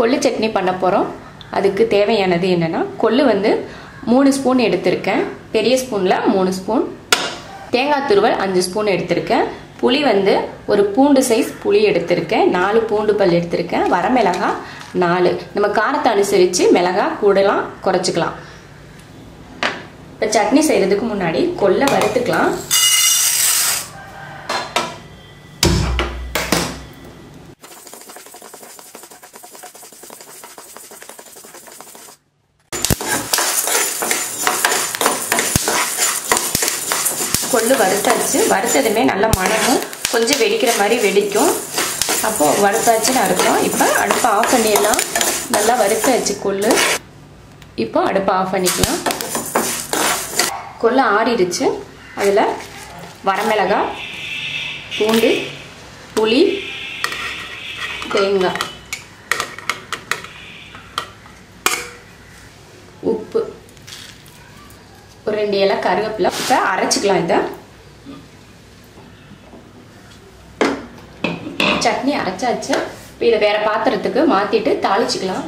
கொள்ளு சட்னி பண்ண போகிறோம் அதுக்கு தேவையானது என்னென்னா கொள்ளு வந்து மூணு ஸ்பூன் எடுத்திருக்கேன் பெரிய ஸ்பூனில் மூணு ஸ்பூன் தேங்காய் துருவல் அஞ்சு ஸ்பூன் எடுத்திருக்கேன் புளி வந்து ஒரு பூண்டு சைஸ் புளி எடுத்திருக்கேன் நாலு பூண்டு பல் எடுத்திருக்கேன் வரமிளகா நாலு நம்ம காரத்தை அனுசரித்து மிளகா கூடலாம் குறைச்சிக்கலாம் இப்போ சட்னி செய்கிறதுக்கு முன்னாடி கொல்லை வறுத்துக்கலாம் கொள்ளு வறுத்தாச்சு வறுத்ததுமே நல்ல மணமும் கொஞ்சம் வெடிக்கிற மாதிரி வெடிக்கும் அப்போது வறுத்தாச்சுன்னு அர்த்தம் இப்போ அடுப்பை ஆஃப் பண்ணிடலாம் நல்லா வறுத்தாச்சு கொள்ளு இப்போ அடுப்பை ஆஃப் பண்ணிக்கலாம் கொள்ளு ஆறிடுச்சு அதில் வரமிளகாய் பூண்டு புளி தேங்காய் உப்பு ஒரு ரெண்டு இலை கருவேப்பிலை இப்போ அரைச்சிக்கலாம் இதை சட்னி அரைச்சாச்சு இப்போ இதை வேற பாத்திரத்துக்கு மாற்றிட்டு தாளிச்சுக்கலாம்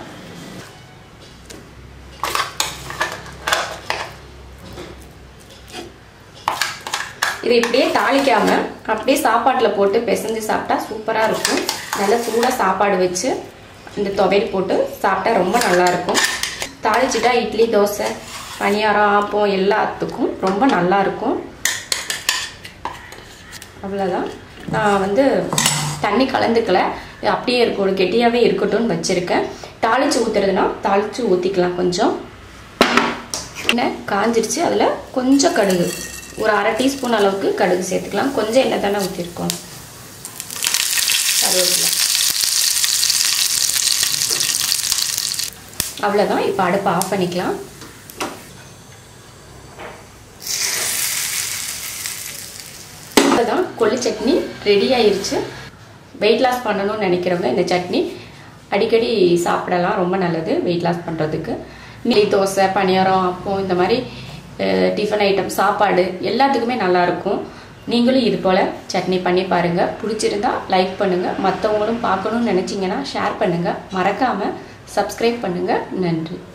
இது இப்படியே தாளிக்காம அப்படியே சாப்பாட்டில் போட்டு பிசைஞ்சு சாப்பிட்டா சூப்பராக இருக்கும் நல்லா சூடாக சாப்பாடு வச்சு இந்த துவையல் போட்டு சாப்பிட்டா ரொம்ப நல்லா இருக்கும் தாளிச்சிட்டா இட்லி தோசை பணியாரம் ஆப்பம் எல்லாத்துக்கும் ரொம்ப நல்லா இருக்கும் அவ்வளோதான் நான் வந்து தண்ணி கலந்துக்கல அப்படியே இருக்கும் கெட்டியாகவே இருக்கட்டும்னு வச்சுருக்கேன் தாளித்து ஊற்றுறதுனா தாளித்து ஊற்றிக்கலாம் கொஞ்சம் எண்ணெய் காஞ்சிருச்சு அதில் கொஞ்சம் கடுகு ஒரு அரை டீஸ்பூன் அளவுக்கு கடுகு சேர்த்துக்கலாம் கொஞ்சம் எண்ணெய் தானே ஊற்றிருக்கோம் கருவேப்பிலை அவ்வளோதான் இப்போ அடுப்பை ஆஃப் பண்ணிக்கலாம் தான் கொள்ளு சட்னி ரெடி ஆயிருச்சு வெயிட் லாஸ் பண்ணணும்னு நினைக்கிறவங்க இந்த சட்னி அடிக்கடி சாப்பிடலாம் ரொம்ப நல்லது வெயிட் லாஸ் பண்ணுறதுக்கு இட்லி தோசை பணியாரம் அப்பம் இந்த மாதிரி டிஃபன் ஐட்டம் சாப்பாடு எல்லாத்துக்குமே நல்லாயிருக்கும் நீங்களும் இது போல் சட்னி பண்ணி பாருங்கள் பிடிச்சிருந்தா லைக் பண்ணுங்கள் மற்றவங்களும் பார்க்கணும்னு நினச்சிங்கன்னா ஷேர் பண்ணுங்கள் மறக்காமல் சப்ஸ்கிரைப் பண்ணுங்கள் நன்றி